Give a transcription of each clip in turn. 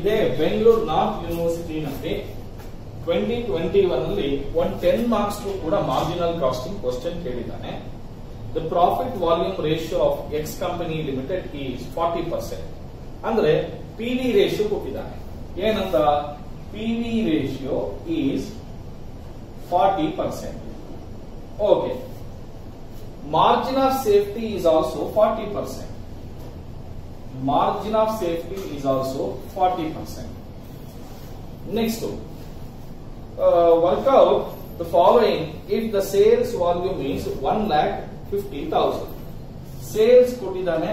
ಇದೇ ಬೆಂಗಳೂರು ನಾರ್ತ್ ಯೂನಿವರ್ಸಿಟಿನಲ್ಲಿ twenty twenty one ಅಲ್ಲಿ ಒನ್ ಟೆನ್ ಮಾರ್ಕ್ಸ್ ಕೂಡ ಮಾರ್ಜಿನಲ್ ಕಾಸ್ಟಿಂಗ್ ಕ್ವಶನ್ ಕೇಳಿದ್ದಾನೆ the profit volume ratio of X company limited is forty percent ಅಂದ್ರೆ P V ratio ಕೊಟ್ಟಿದ್ದಾನೆ ಏನಂತ P V ratio is forty percent okay margin of safety is also forty percent margin of safety is also 40%. Next, uh, work out the following if the sales volume is 1 lakh 50,000. Sales ಕೊಟ್ಟಿದ್ದಾನೆ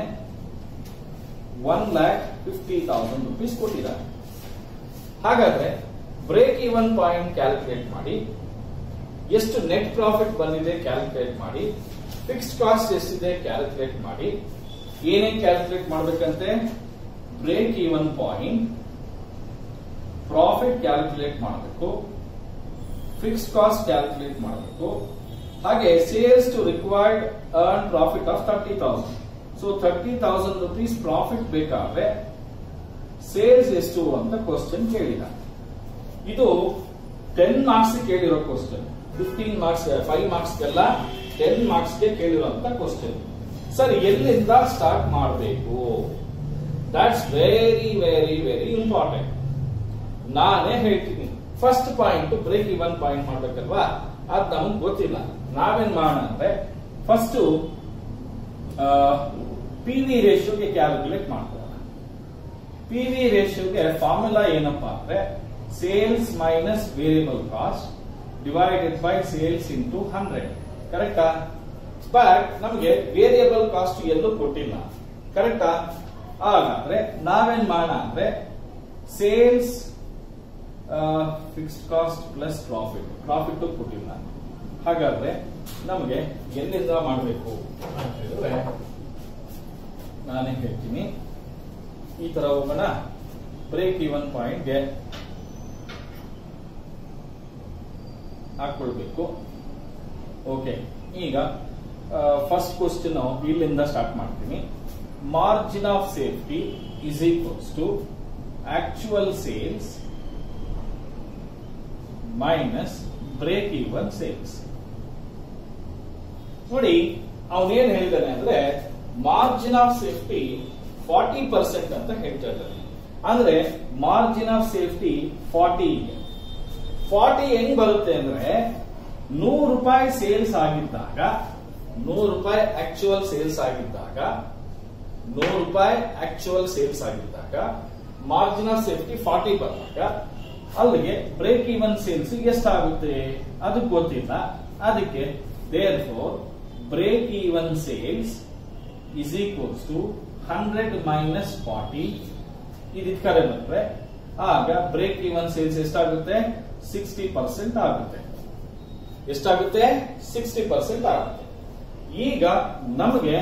1 lakh 50,000 rupees ಕೊಟ್ಟಿದ್ದಾನೆ ಹಾಗಾದ್ರೆ break even point calculate ಮಾಡಿ ಎಷ್ಟು net profit ಬಂದಿದೆ calculate ಮಾಡಿ fixed cost ಎಷ್ಟಿದೆ calculate ಮಾಡಿ ಏನೇನ್ ಕ್ಯಾಲ್ಕುಲೇಟ್ ಮಾಡ್ಬೇಕಂತೆ break even point profit calculate ಮಾಡಬೇಕು ಫಿಕ್ಸ್ಡ್ ಕಾಸ್ಟ್ ಕ್ಯಾಲ್ಕುಲೇಟ್ ಮಾಡಬೇಕು ಹಾಗೆ sales to required earn profit of thirty thousand so thirty thousand rupees profit ಬೇಕಾದ್ರೆ ಸೇಲ್ಸ್ ಎಷ್ಟು ಅಂತ ಕ್ವಶನ್ ಕೇಳಿದ ಇದು ಟೆನ್ ಮಾರ್ಕ್ಸ್ ಕೇಳಿರೋ ಕ್ವಶನ್ ಫಿಫ್ಟೀನ್ ಮಾರ್ಕ್ಸ್ ಫೈವ್ ಮಾರ್ಕ್ಸ್ಗೆಲ್ಲ ಟೆನ್ ಮಾರ್ಕ್ಸ್ಗೆ ಕೇಳಿರುವಂತ ಕ್ವಶನ್ ಸರ್ ಎಲ್ಲಿಂದ ಸ್ಟಾರ್ಟ್ ಮಾಡಬೇಕು that's very very very important ನಾನೇ ಹೇಳ್ತೀನಿ first point break even point ಮಾಡ್ಬೇಕಲ್ವಾ ಅದ್ ನಮಗ್ ಗೊತ್ತಿಲ್ಲ ನಾವೇನ್ ಮಾಡೋಣ ಅಂದ್ರೆ ಫಸ್ಟ್ ಪಿ ವಿ ರೇಷಿಯೋಗೆ ಕ್ಯಾಲ್ಕುಲೇಟ್ ಮಾಡ್ಕೊಳ್ಳೋಣ ಪಿ ವಿ ರೇಷಿಯೋಗೆ ಫಾರ್ಮುಲಾ ಏನಪ್ಪಾ ಅಂದ್ರೆ sales minus variable cost divided by sales into hundred ಕರೆಕ್ಟಾ ಬಟ್ ನಮಗೆ ವೇರಿಯಬಲ್ ಕಾಸ್ಟ್ ಎಲ್ಲೂ ಕೊಟ್ಟಿಲ್ಲ ಕರೆಕ್ಟಾ ಹಾಗಾದ್ರೆ ನಾವೇನ್ ಮಾಡೋಣ ಅಂದ್ರೆ sales fixed cost plus profit profit ಕೊಟ್ಟಿಲ್ಲ ಹಾಗಾದ್ರೆ ನಮಗೆ ಎಲ್ಲಿಂದ ಮಾಡಬೇಕು ಅಂತ ಹೇಳಿದ್ರೆ ನಾನೇ ಹೇಳ್ತೀನಿ ಈ ತರ ಹೋಗೋಣ ಬ್ರೇಕ್ ಇವನ್ ಪಾಯಿಂಟ್ಗೆ ಹಾಕೊಳ್ಬೇಕು ಓಕೆ ಈಗ ಫಸ್ಟ್ ಕ್ವಶನ್ ಇಲ್ಲಿಂದ ಸ್ಟಾರ್ಟ್ ಮಾಡ್ತೀನಿ margin of safety is equals to actual sales minus break even sales ನೋಡಿ ಅವನೇನ್ ಹೇಳಿದಾನೆ ಅಂದ್ರೆ margin of safety forty percent ಅಂತ ಹೇಳ್ತಾ ಇದ್ದಾನೆ ಅಂದ್ರೆ ಮಾರ್ಜಿನ್ ಆಫ್ ಸೇಫ್ಟಿ ಫಾರ್ಟಿ ಇದೆ ಫಾರ್ಟಿ ಹೆಂಗ್ ಬರುತ್ತೆ ಅಂದ್ರೆ ನೂರು ರೂಪಾಯಿ ಸೇಲ್ಸ್ ಆಗಿದ್ದಾಗ ನೂರು ರೂಪಾಯಿ ಆಕ್ಚುಯಲ್ ಸೇಲ್ಸ್ ಆಗಿದ್ದಾಗ ನೂರು ರೂಪಾಯಿ ಆಕ್ಚುಯಲ್ ಸೇಲ್ಸ್ ಆಗಿದ್ದಾಗ ಮಾರ್ಜಿನ್ ಆಫ್ ಸೇಫ್ಟಿ ಫಾರ್ಟಿ ಬಂದಾಗ ಅಲ್ಲಿಗೆ ಬ್ರೇಕ್ ಇವನ್ ಸೇಲ್ಸ್ ಎಷ್ಟಾಗುತ್ತೆ ಅದು ಗೊತ್ತಿಲ್ಲ ಅದಕ್ಕೆ therefore break even sales is equals to hundred minus forty ಇದು ಕರೆ ಬಂದ್ರೆ ಆಗ ಬ್ರೇಕ್ ಇವನ್ ಸೇಲ್ಸ್ ಎಷ್ಟಾಗುತ್ತೆ ಸಿಕ್ಸ್ಟಿ ಪರ್ಸೆಂಟ್ ಆಗುತ್ತೆ ಎಷ್ಟಾಗುತ್ತೆ ಸಿಕ್ಸ್ಟಿ ಪರ್ಸೆಂಟ್ ಆಗುತ್ತೆ ಈಗ ನಮಗೆ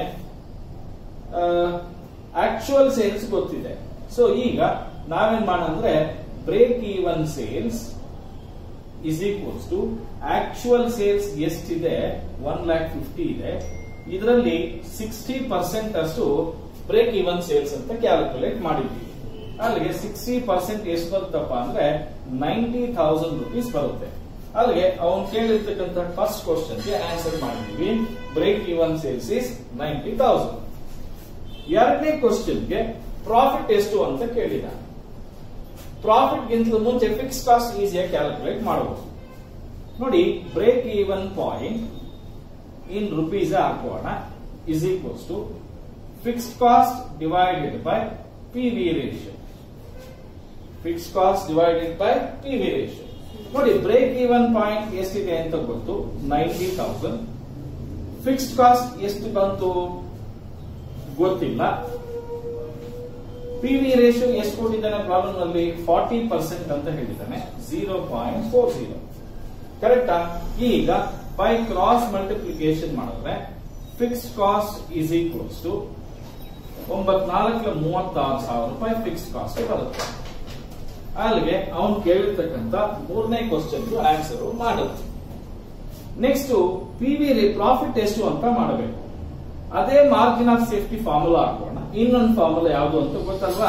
ಆಕ್ಚುಯಲ್ ಸೇಲ್ಸ್ ಗೊತ್ತಿದೆ ಸೊ ಈಗ ನಾವೇನ್ ಮಾಡೋಣ ಅಂದ್ರೆ break even sales is equals to actual sales ಎಷ್ಟಿದೆ ಒನ್ ಲ್ಯಾಕ್ ಫಿಫ್ಟಿ ಇದೆ ಇದರಲ್ಲಿ ಸಿಕ್ಸ್ಟಿ ಪರ್ಸೆಂಟ್ ಅಷ್ಟು ಬ್ರೇಕ್ ಇವನ್ ಸೇಲ್ಸ್ ಅಂತ ಕ್ಯಾಲ್ಕುಲೇಟ್ ಮಾಡಿದ್ವಿ ಅಲ್ಲಿಗೆ ಸಿಕ್ಸ್ಟಿ ಪರ್ಸೆಂಟ್ ಎಷ್ಟು ಬರುತ್ತಪ್ಪ ಅಂದ್ರೆ ನೈಂಟಿ ಥೌಸಂಡ್ ರುಪೀಸ್ ಬರುತ್ತೆ ಅಲ್ಲಿಗೆ ಅವನು ಕೇಳಿರ್ತಕ್ಕಂಥ ಫಸ್ಟ್ ಕ್ವಶನ್ಗೆ ಆನ್ಸರ್ ಮಾಡಿದ್ವಿ break even sales is ninety thousand ಎರಡನೇ ಕ್ವಶನ್ಗೆ ಪ್ರಾಫಿಟ್ ಎಷ್ಟು ಅಂತ ಕೇಳಿದ ಪ್ರಾಫಿಟ್ ಗಿಂತಲೂ ಮುಂಚೆ ಫಿಕ್ಸ್ ಕಾಸ್ಟ್ ಈಸಿಯಾಗಿ ಕ್ಯಾಲ್ಕುಲೇಟ್ ಮಾಡಬಹುದು ನೋಡಿ break even point in rupees ಹಾಕೋಣ is equals to fixed cost divided by P V ratio fixed cost divided by P V ratio ನೋಡಿ ಬ್ರೇಕ್ ಈವನ್ ಪಾಯಿಂಟ್ ಎಷ್ಟಿದೆ ಅಂತ ಗೊತ್ತು ನೈಂಟಿ ತೌಸಂಡ್ ಫಿಕ್ಸ್ಡ್ ಕಾಸ್ಟ್ ಎಷ್ಟು ಬಂತು ಗೊತ್ತಿಲ್ಲ ಪಿ ವಿ ರೇಷಿಯೋ ಎಷ್ಟು ಕೊಟ್ಟಿದ್ದಾನೆ ಪ್ರಾಬ್ಲಮ್ ನಲ್ಲಿ ಫಾರ್ಟಿ ಪರ್ಸೆಂಟ್ ಅಂತ ಹೇಳಿದ್ದಾನೆ ಜೀರೋ ಪಾಯಿಂಟ್ ಫೋರ್ ಜೀರೋ ಕರೆಕ್ಟಾ ಈಗ ಬೈ ಕ್ರಾಸ್ ಮಲ್ಟಿಪ್ಲಿಕೇಶನ್ ಮಾಡಿದ್ರೆ fixed cost is equals to ಒಂಬತ್ನಾಲ್ಕಲ ಮೂವತ್ತಾರು ಸಾವಿರ ರೂಪಾಯಿ ಫಿಕ್ಸ್ಡ್ ಕಾಸ್ಟ್ ಬರುತ್ತೆ ಅಲ್ಲಿಗೆ ಅವನು ಕೇಳಿರ್ತಕ್ಕಂಥ ಮೂರನೇ ಕ್ವಶನ್ ಆನ್ಸರ್ ಮಾಡುತ್ತೆ ನೆಕ್ಸ್ಟ್ ಪಿ ವಿ ಪ್ರಾಫಿಟ್ ಎಷ್ಟು ಅಂತ ಮಾಡಬೇಕು ಅದೇ ಮಾರ್ಜಿನ್ ಆಫ್ ಸೇಫ್ಟಿ ಫಾರ್ಮುಲಾ ಹಾಕೋಣ ಇನ್ನೊಂದು ಫಾರ್ಮುಲಾ ಯಾವುದು ಅಂತ ಗೊತ್ತಲ್ವಾ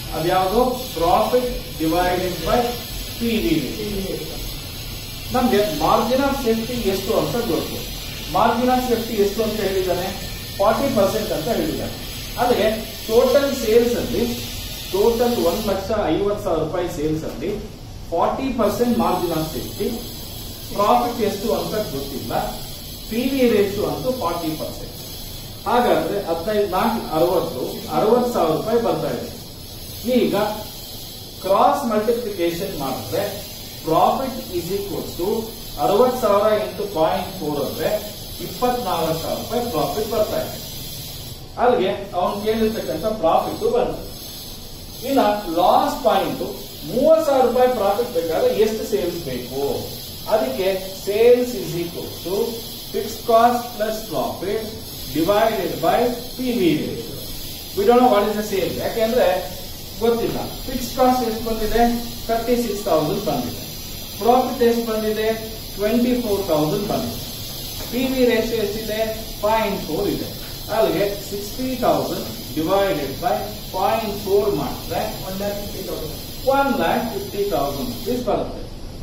ಅದ್ಯಾವುದು profit divided by P V ನಮ್ಗೆ ಮಾರ್ಜಿನ್ ಆಫ್ ಸೇಫ್ಟಿ ಎಷ್ಟು ಅಂತ ಗೊತ್ತು ಮಾರ್ಜಿನ್ ಆಫ್ ಸೇಫ್ಟಿ ಎಷ್ಟು ಅಂತ ಹೇಳಿದ್ದಾನೆ ಫಾರ್ಟಿ ಪರ್ಸೆಂಟ್ ಅಂತ ಹೇಳಿದ್ದಾನೆ ಅಲ್ಲಿಗೆ ಟೋಟಲ್ ಸೇಲ್ಸ್ ಅಲ್ಲಿ ಟೋಟಲ್ ಒಂದ್ ಲಕ್ಷ ಐವತ್ತು ಸಾವಿರ ರೂಪಾಯಿ ಸೇಲ್ಸ್ ಅಲ್ಲಿ forty percent margin of safety profit ಎಷ್ಟು ಅಂತ ಗೊತ್ತಿಲ್ಲ ಪಿ ವಿ ರೇಷು ಅಂತೂ ಫಾರ್ಟಿ ಪರ್ಸೆಂಟ್ ಹಾಗಾದ್ರೆ ಹದಿನೈದು ನಾಲ್ಕು ಅರವತ್ತು ಅರವತ್ತು ಸಾವಿರ ರೂಪಾಯಿ ಬರ್ತಾ ಇದೆ ಈಗ ಕ್ರಾಸ್ ಮಲ್ಟಿಪ್ಲಿಕೇಶನ್ ಮಾಡಿದ್ರೆ ಪ್ರಾಫಿಟ್ ಇಸ್ ಈಕ್ವಲ್ಸ್ ಟು ಅರವತ್ ಸಾವಿರ ಇಂಟು ಪಾಯಿಂಟ್ ಫೋರ್ ಅಂದ್ರೆ ಇಪ್ಪತ್ನಾಲ್ಕು ಸಾವಿರ ರೂಪಾಯಿ ಪ್ರಾಫಿಟ್ ಬರ್ತಾ ಇದೆ ಅಲ್ಲಿಗೆ ಅವನು ಕೇಳಿರ್ತಕ್ಕಂಥ ಪ್ರಾಫಿಟ್ ಬಂತು ಇನ್ನ ಲಾಸ್ ಪಾಯಿಂಟ್ ಮೂವತ್ ಸಾವಿರ ರೂಪಾಯಿ ಪ್ರಾಫಿಟ್ ಬೇಕಾದ್ರೆ ಎಷ್ಟು ಸೇಲ್ಸ್ ಬೇಕು ಅದಕ್ಕೆ sales is equal to fix cost plus profit divided by P V ratio we don't know what is the sale ಯಾಕೆಂದ್ರೆ ಗೊತ್ತಿಲ್ಲ ಫಿಕ್ಸ್ ಕಾಸ್ಟ್ ಎಷ್ಟು ಬಂದಿದೆ ತರ್ಟಿ ಸಿಕ್ಸ್ ತೌಸಂಡ್ ಬಂದಿದೆ ಪ್ರಾಫಿಟ್ ಎಷ್ಟು ಬಂದಿದೆ ಟ್ವೆಂಟಿ ಫೋರ್ ತೌಸಂಡ್ ಬಂದಿದೆ ಪಿ ವಿ ರೇಷಿಯೋ ಎಷ್ಟಿದೆ point four ಇದೆ ಅಲ್ಲಿಗೆ sixty thousand divided by point four ಮಾಡಿದ್ರೆ one lakh fifty thousand one lakh fifty thousand rupees ಬರುತ್ತೆ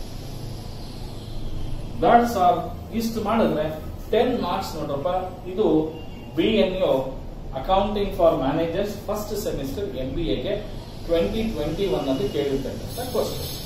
ದಟ್ಸ್ ಆಲ್ ಇಷ್ಟು ಮಾಡಿದ್ರೆ ಟೆನ್ ಮಾರ್ಕ್ಸ್ ನೋಡ್ರಪ್ಪ ಇದು B N U accounting for managers first semester M B ಎಗೆ ಟ್ವೆಂಟಿ ಟ್ವೆಂಟಿ ಒನ್ ಅಲ್ಲಿ ಕೇಳಿರ್ತಕ್ಕಂಥ ಕ್ವಶನ್